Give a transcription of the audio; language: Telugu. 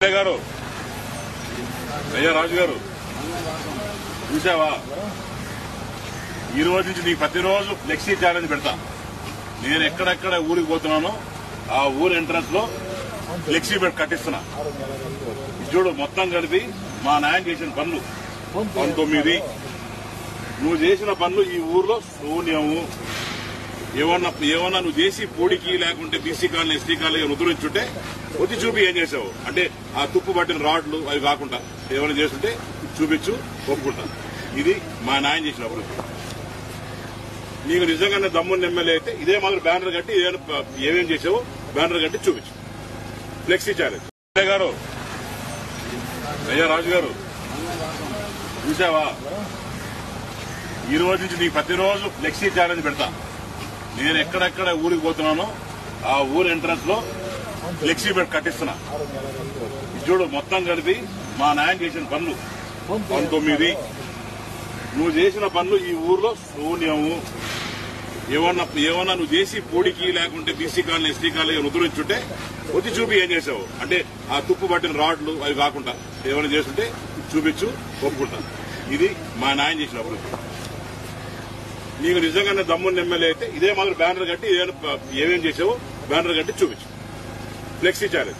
ఎమ్మెల్యే గారు అయ్యా రాజు గారు చూసావా ఈ రోజు నుంచి నీకు ప్రతిరోజు ఫ్లెక్సీ ఛాలెంజ్ పెడతా నేను ఎక్కడెక్కడ ఊరికి పోతున్నానో ఆ ఊరు ఎంట్రన్స్ లో ఫ్లెక్సీ బెడ్ కట్టిస్తున్నా ఇది చూడు మొత్తం కలిపి మా నాయన చేసిన పనులు పంతొమ్మిది నువ్వు చేసిన పనులు ఈ ఊర్లో శూన్యము ఏమన్నా ఏమన్నా నువ్వు చేసి పూడికి లేకుంటే బీసీ కాలనీ ఎస్టీ కాలనీ రుద్రించుంటే వచ్చి చూపి ఏం చేసావు అంటే ఆ తుప్పు పట్టిన రాడ్లు అవి కాకుండా ఏమైనా చేస్తుంటే చూపించు ఒప్పుకుంటా ఇది మా నాయన చేసిన అభివృద్ధి నీకు నిజంగానే దమ్మున్న ఎమ్మెల్యే అయితే ఇదే మాదిరి బ్యానర్ కట్టి ఏదైనా ఏమేం చేసావో బ్యానర్ కట్టి చూపించు ఫ్లెక్సీ ఛాలెంజ్ ఎమ్మెల్యే గారు అయ్యా రాజు గారు చూసావా ఈ రోజు నుంచి నీకు ప్రతిరోజు ఫ్లెక్సీ ఛాలెంజ్ పెడతా నేను ఎక్కడెక్కడ ఊరికి పోతున్నానో ఆ ఊరు ఎంట్రన్స్ లో ఫ్లెక్సీ బెడ్ కట్టిస్తున్నా ఇది చూడు మొత్తం కలిపి మా నాయన చేసిన పనులు పంతొమ్మిది నువ్వు చేసిన పనులు ఈ ఊర్లో శూన్యము ఏమన్నా ఏమన్నా నువ్వు చేసి పూడికి లేకుంటే బీసీ కాలనీ ఎస్టీ కాలనీ రుద్రించుంటే వచ్చి చూపి ఏం చేసావు అంటే ఆ తుప్పు పట్టిన రాడ్లు అవి కాకుండా ఏమైనా చేస్తుంటే చూపించు ఒప్పుకుంటా ఇది మా నాయన చేసిన అభివృద్ధి నీకు నిజంగానే దమ్మున్న ఎమ్మెల్యే అయితే ఇదే మాదిరి బ్యానర్ కట్టి ఏదైనా ఏమేం చేసావో బ్యానర్ కట్టి చూపించు ఫ్లెక్సీ ఛాలెంజ్